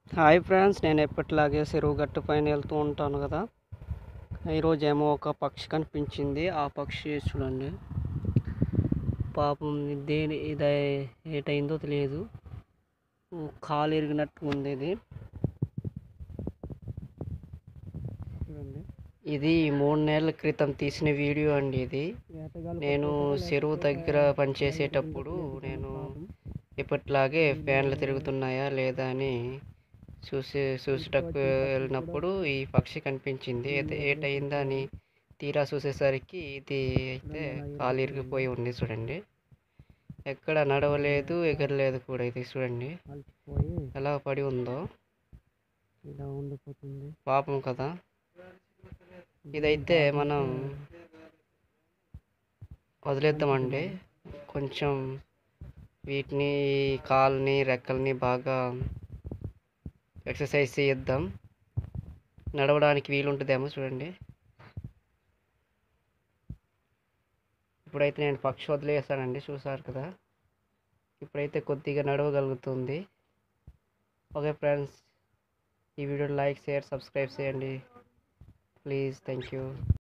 hi friends నేను ఎప్పటిలాగే చెరువు గట్టు పైన వెళ్తూ ఉంటాను కదా ఈరోజు ఏమో ఒక పక్షి కనిపించింది ఆ పక్షి చూడండి పాపం దేని ఇది ఏటైందో తెలియదు కాలు ఇరిగినట్టు ఉంది ఇది చూడండి ఇది మూడు నెలల క్రితం తీసిన వీడియో అండి ఇది నేను చెరువు దగ్గర పనిచేసేటప్పుడు నేను ఇప్పట్లాగే ఫ్యాన్లు తిరుగుతున్నాయా లేదా అని చూసి చూసేటప్పుడు వెళ్ళినప్పుడు ఈ పక్షి కనిపించింది అయితే ఏటయిందా అని తీరా చూసేసరికి ఇది అయితే కాలు ఇరిగిపోయి ఉంది చూడండి ఎక్కడ నడవలేదు ఎగరలేదు కూడా ఇది చూడండి ఎలా పడి ఉందో ఇలా ఉండిపోతుంది పాపం కదా ఇదైతే మనం వదిలేద్దామండి కొంచెం వీటిని కాల్ని రెక్కల్ని బాగా ఎక్సర్సైజ్ చేద్దాం నడవడానికి వీలుంటుందేమో చూడండి ఇప్పుడైతే నేను పక్షి వదిలేసానండి చూసారు కదా ఇప్పుడైతే కొద్దిగా నడవగలుగుతుంది ఓకే ఫ్రెండ్స్ ఈ వీడియో లైక్ షేర్ సబ్స్క్రైబ్ చేయండి ప్లీజ్ థ్యాంక్ యూ